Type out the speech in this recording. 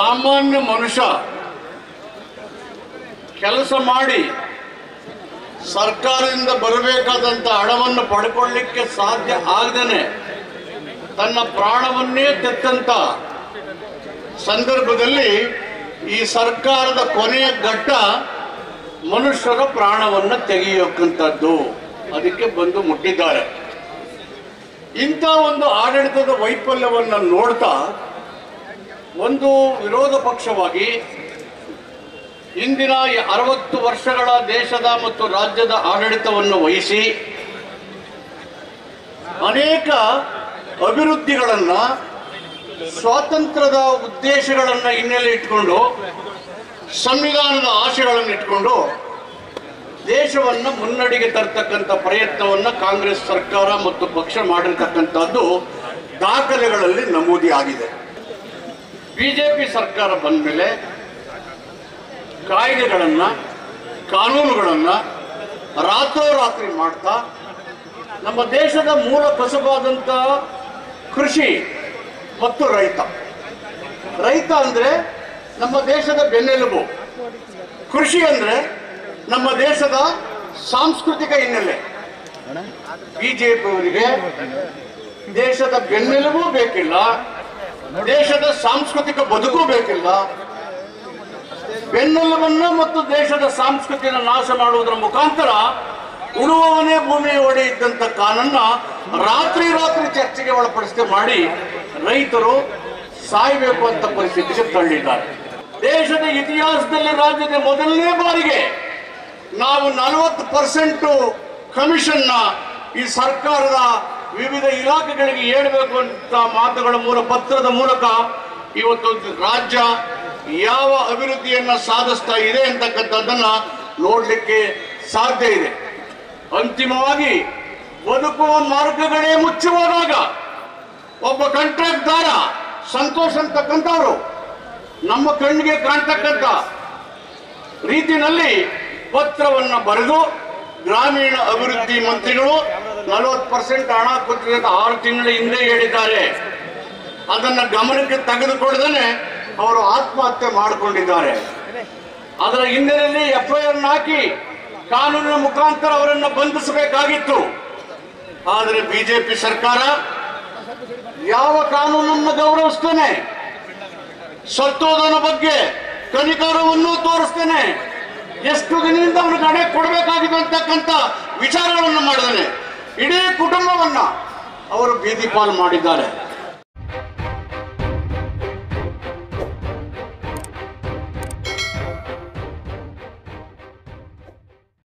ಸಾಮಾನ್ಯ ಮನುಷ್ಯ ಕೆಲಸ ಮಾಡಿ ಸರ್ಕಾರದಿಂದ ಬರಬೇಕಾದಂಥ ಹಣವನ್ನು ಪಡ್ಕೊಳ್ಳಿಕ್ಕೆ ಸಾಧ್ಯ ಆಗದೇನೆ ತನ್ನ ಪ್ರಾಣವನ್ನೇ ತೆತ್ತಂತ ಸಂದರ್ಭದಲ್ಲಿ ಈ ಸರ್ಕಾರದ ಕೊನೆಯ ಘಟ್ಟ ಮನುಷ್ಯರ ಪ್ರಾಣವನ್ನು ತೆಗೆಯಕ್ಕಂಥದ್ದು ಅದಕ್ಕೆ ಬಂದು ಮುಟ್ಟಿದ್ದಾರೆ ಇಂಥ ಒಂದು ಆಡಳಿತದ ವೈಫಲ್ಯವನ್ನು ನೋಡ್ತಾ ಒಂದು ವಿರೋಧ ಪಕ್ಷವಾಗಿ ಇಂದಿನ ಈ ಅರವತ್ತು ವರ್ಷಗಳ ದೇಶದ ಮತ್ತು ರಾಜ್ಯದ ಆಡಳಿತವನ್ನು ವಹಿಸಿ ಅನೇಕ ಅಭಿವೃದ್ಧಿಗಳನ್ನು ಸ್ವಾತಂತ್ರ್ಯದ ಉದ್ದೇಶಗಳನ್ನು ಹಿನ್ನೆಲೆ ಇಟ್ಕೊಂಡು ಸಂವಿಧಾನದ ಆಶೆಗಳನ್ನು ಇಟ್ಕೊಂಡು ದೇಶವನ್ನು ಮುನ್ನಡೆಗೆ ತರ್ತಕ್ಕಂಥ ಪ್ರಯತ್ನವನ್ನು ಕಾಂಗ್ರೆಸ್ ಸರ್ಕಾರ ಮತ್ತು ಪಕ್ಷ ಮಾಡಿರ್ತಕ್ಕಂಥದ್ದು ದಾಖಲೆಗಳಲ್ಲಿ ನಮೂದಿ ಆಗಿದೆ ಬಿಜೆಪಿ ಸರ್ಕಾರ ಬಂದ ಮೇಲೆ ಕಾಯ್ದೆಗಳನ್ನು ಕಾನೂನುಗಳನ್ನು ರಾತ್ರೋರಾತ್ರಿ ಮಾಡ್ತಾ ನಮ್ಮ ದೇಶದ ಮೂಲ ಕಸುಬಾದಂಥ ಕೃಷಿ ಮತ್ತು ರೈತ ರೈತ ಅಂದರೆ ನಮ್ಮ ದೇಶದ ಬೆನ್ನೆಲುಬು ಕೃಷಿ ಅಂದರೆ ನಮ್ಮ ದೇಶದ ಸಾಂಸ್ಕೃತಿಕ ಹಿನ್ನೆಲೆ ಬಿಜೆಪಿಯವರಿಗೆ ದೇಶದ ಬೆನ್ನೆಲುಬು ಬೇಕಿಲ್ಲ ದೇಶದ ಸಾಂಸ್ಕೃತಿಕ ಬದುಕು ಬೇಕಿಲ್ಲ ಬೆನ್ನೆಲುಬನ್ನು ಮತ್ತು ದೇಶದ ಸಂಸ್ಕೃತಿನ ನಾಶ ಮಾಡುವುದರ ಮುಖಾಂತರ ಉಳುವವನೇ ಭೂಮಿ ಒಡೆಯಿದ್ದಂಥ ಕಾನನ್ನ ರಾತ್ರಿ ರಾತ್ರಿ ಚರ್ಚೆಗೆ ಒಳಪಡಿಸದೆ ಮಾಡಿ ರೈತರು ಸಾಯಬೇಕು ಅಂತ ಪರಿಸ್ಥಿತಿಗೆ ತಳ್ಳಿದ್ದಾರೆ ದೇಶದ ಇತಿಹಾಸದಲ್ಲಿ ರಾಜ್ಯದ ಮೊದಲನೇ ಬಾರಿಗೆ ನಾವು ನಲವತ್ತು ಪರ್ಸೆಂಟು ಕಮಿಷನ್ನ ಈ ಸರ್ಕಾರದ ವಿವಿಧ ಇಲಾಖೆಗಳಿಗೆ ಹೇಳಬೇಕು ಅಂತ ಮಾತುಗಳ ಮೂಲಕ ಪತ್ರದ ಮೂಲಕ ಇವತ್ತು ರಾಜ್ಯ ಯಾವ ಅಭಿವೃದ್ಧಿಯನ್ನ ಸಾಧಿಸ್ತಾ ಇದೆ ಅಂತಕ್ಕಂಥದ್ದನ್ನ ನೋಡಲಿಕ್ಕೆ ಸಾಧ್ಯ ಇದೆ ಅಂತಿಮವಾಗಿ ಬದುಕುವ ಮಾರ್ಗಗಳೇ ಮುಚ್ಚುವಾಗ ಒಬ್ಬ ಕಾಂಟ್ರಾಕ್ಟ್ದಾರ ಸಂತೋಷ್ ಅಂತಕ್ಕಂಥವ್ರು ನಮ್ಮ ಕಣ್ಣಿಗೆ ಕಾಣ್ತಕ್ಕಂಥ ರೀತಿನಲ್ಲಿ ಪತ್ರವನ್ನು ಬರೆದು ಗ್ರಾಮೀಣ ಅಭಿವೃದ್ಧಿ ಮಂತ್ರಿಗಳು ನಲವತ್ತು ಪರ್ಸೆಂಟ್ ಹಣ ಕೊಟ್ಟಿದೆ ಅಂತ ಆರು ತಿಂಗಳ ಹಿಂದೆ ಹೇಳಿದ್ದಾರೆ ಅದನ್ನು ಗಮನಕ್ಕೆ ತೆಗೆದುಕೊಳ್ಳದೇ ಅವರು ಆತ್ಮಹತ್ಯೆ ಮಾಡಿಕೊಂಡಿದ್ದಾರೆ ಅದರ ಹಿನ್ನೆಲೆಯಲ್ಲಿ ಎಫ್ಐಆರ್ ಹಾಕಿ ಕಾನೂನಿನ ಮುಖಾಂತರ ಅವರನ್ನು ಬಂಧಿಸಬೇಕಾಗಿತ್ತು ಆದರೆ ಬಿಜೆಪಿ ಸರ್ಕಾರ ಯಾವ ಕಾನೂನನ್ನು ಗೌರವಿಸ್ತೇನೆ ಸತ್ತೋದನ ಬಗ್ಗೆ ಕನಿಕರವನ್ನು ತೋರಿಸ್ತೇನೆ ಎಷ್ಟು ದಿನದಿಂದ ಅವ್ರಿಗೆ ಹಣೆ ಕೊಡಬೇಕಾಗಿದೆ ಅಂತಕ್ಕಂಥ ವಿಚಾರಗಳನ್ನು ಮಾಡಿದ್ದಾನೆ ಇಡೀ ಕುಟುಂಬವನ್ನ ಅವರು ಬೀದಿ ಪಾಲು ಮಾಡಿದ್ದಾರೆ